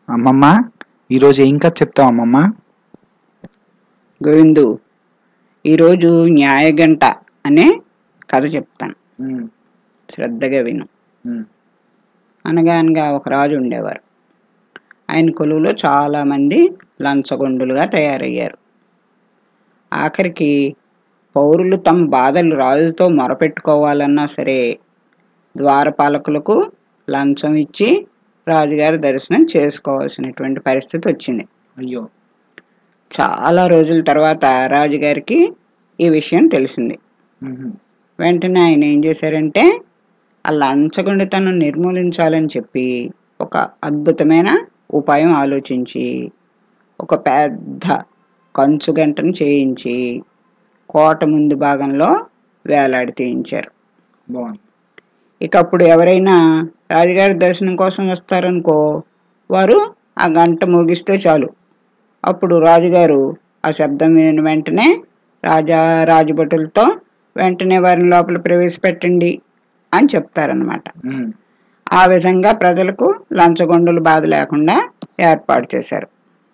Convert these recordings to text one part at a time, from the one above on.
అమ్మమ్మ ఈరోజు ఏం కథ చెప్తావు అమ్మమ్మ గోవిందు ఈరోజు న్యాయగంట అనే కథ చెప్తాను శ్రద్ధగా విను అనగా అనగా ఒక రాజు ఉండేవారు ఆయన కొలువులో చాలామంది లంచగొండులుగా తయారయ్యారు ఆఖరికి పౌరులు తమ బాధలు రాజుతో మొరపెట్టుకోవాలన్నా సరే ద్వారపాలకులకు లంచం ఇచ్చి రాజుగారి దర్శనం చేసుకోవాల్సినటువంటి పరిస్థితి వచ్చింది అయ్యో చాలా రోజుల తర్వాత రాజుగారికి ఈ విషయం తెలిసింది వెంటనే ఆయన ఏం చేశారంటే ఆ లంచగొండితనం నిర్మూలించాలని చెప్పి ఒక అద్భుతమైన ఉపాయం ఆలోచించి ఒక పెద్ద కంచు గంటను చేయించి కోట ముందు భాగంలో వేలాడి తీయించారు బాగుంది ఇక అప్పుడు ఎవరైనా రాజుగారి దర్శనం కోసం వస్తారనుకో వారు ఆ గంట మోగిస్తే చాలు అప్పుడు రాజుగారు ఆ శబ్దం వినిన వెంటనే రాజా రాజభటులతో వెంటనే వారిని లోపల ప్రవేశపెట్టండి అని చెప్తారనమాట ఆ విధంగా ప్రజలకు లంచగొండలు బాధ లేకుండా ఏర్పాటు చేశారు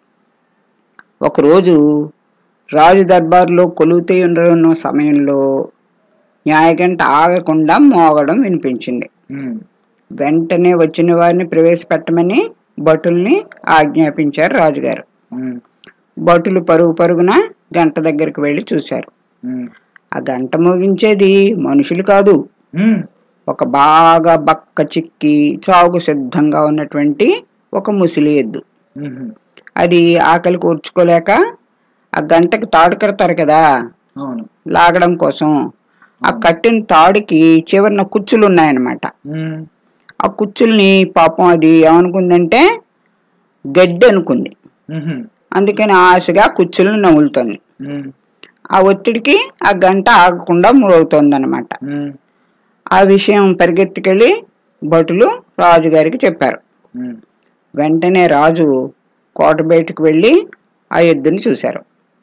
ఒకరోజు రాజు దర్బార్లో కొలువుతీ ఉన్న సమయంలో న్యాయగంట ఆగకుండా మోగడం వినిపించింది వెంటనే వచ్చిన వారిని ప్రవేశపెట్టమని భటుల్ని ఆజ్ఞాపించారు రాజుగారు భటులు పరుగు పరుగున గంట దగ్గరికి వెళ్ళి చూశారు ఆ గంట మోగించేది మనుషులు కాదు ఒక బాగా బక్క చిక్కి చావుకు సిద్ధంగా ఉన్నటువంటి ఒక ముసిలి ఎద్దు అది ఆకలి కూర్చుకోలేక ఆ గంటకి తాడు కడతారు కదా అవును లాగడం కోసం ఆ కట్టిన తాడుకి చివరిన కుచ్చులు ఉన్నాయన్నమాట ఆ కుచ్చుల్ని పాపం అది ఏమనుకుందంటే గడ్డి అనుకుంది అందుకని ఆశగా కుచ్చులను నములుతుంది ఆ ఒత్తిడికి ఆ గంట ఆగకుండా మ్రోగుతోంది అనమాట ఆ విషయం పరిగెత్తుకెళ్ళి భటులు రాజుగారికి చెప్పారు వెంటనే రాజు కోట బయటకు వెళ్ళి ఆ ఎద్దుని చూశారు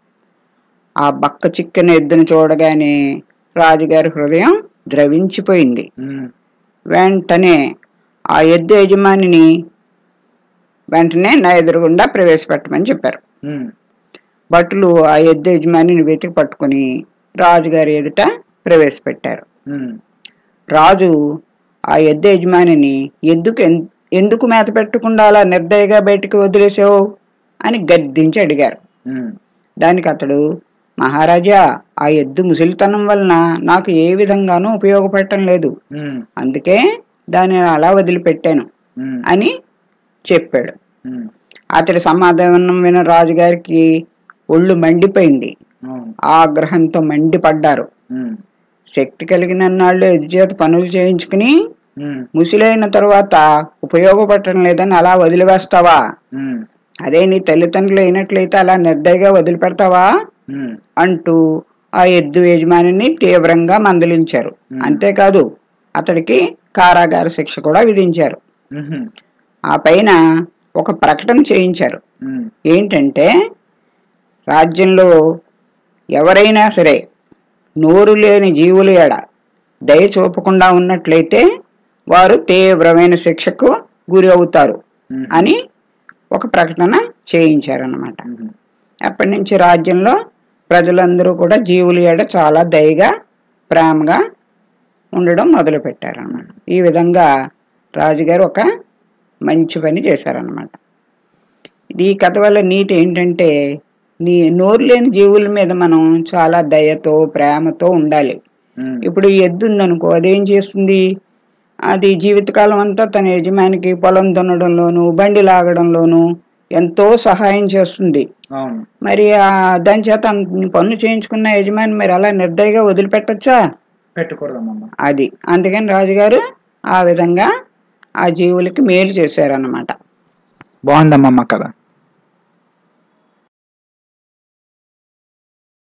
ఆ బక్క చిక్కని ఎద్దుని చూడగానే రాజుగారి హృదయం ద్రవించిపోయింది వెంటనే ఆ ఎద్దు యజమానిని వెంటనే నా ఎదురుగుండా ప్రవేశపెట్టమని చెప్పారు భటులు ఆ ఎద్దు యజమానిని వెతికి పట్టుకుని రాజుగారి ఎదుట ప్రవేశపెట్టారు రాజు ఆ ఎద్దు యజమానిని ఎద్దుకు ఎన్- ఎందుకు మేత పెట్టకుండా అలా నిర్దయగా బయటికి వదిలేసావు అని గద్దించి అడిగారు దానికి అతడు మహారాజా ఆ ఎద్దు ముసలితనం వలన నాకు ఏ విధంగానూ ఉపయోగపడటం లేదు అందుకే దాన్ని అలా వదిలిపెట్టాను అని చెప్పాడు అతడి సమాధానం విన రాజుగారికి ఒళ్ళు మండిపోయింది ఆగ్రహంతో మండిపడ్డారు శక్తి కలిగిన నాళ్ళు ఎదుచేత పనులు చేయించుకుని ముసిలైన తరువాత ఉపయోగపడటం లేదని అలా వదిలివేస్తావా అదే నీ తల్లిదండ్రులు అయినట్లయితే అలా నిర్దయగా వదిలిపెడతావా అంటూ ఆ ఎద్దు యజమానిని తీవ్రంగా మందలించారు అంతేకాదు అతడికి కారాగార శిక్ష కూడా విధించారు ఆ పైన ఒక ప్రకటన చేయించారు ఏంటంటే రాజ్యంలో ఎవరైనా సరే నోరు లేని జీవులు ఎడ దయ చూపకుండా ఉన్నట్లయితే వారు తీవ్రమైన శిక్షకు గురి అవుతారు అని ఒక ప్రకటన చేయించారన్నమాట అప్పటి నుంచి రాజ్యంలో ప్రజలందరూ కూడా జీవుల ఎడ చాలా దయగా ప్రేమగా ఉండడం మొదలు పెట్టారన్నమాట ఈ విధంగా రాజుగారు ఒక మంచి పని చేశారన్నమాట ఈ కథ వల్ల నీతి ఏంటంటే నీ నోరు లేని జీవుల మీద మనం చాలా దయతో ప్రేమతో ఉండాలి ఇప్పుడు ఈ ఎద్దు ఉందనుకో అదేం చేస్తుంది అది జీవితకాలం అంతా తన యజమానికి పొలం దున్నడంలోను బండి లాగడంలోను ఎంతో సహాయం చేస్తుంది అవును మరి ఆ దాని చేత అన్ని పనులు చేయించుకున్న యజమాని మరి అలా నిర్దయగా వదిలిపెట్టొచ్చా పెట్టకూడదమ్మమ్మ అది అందుకని రాజుగారు ఆ విధంగా ఆ జీవులకి మేలు చేశారన్నమాట బాగుందమ్మమ్మ కదా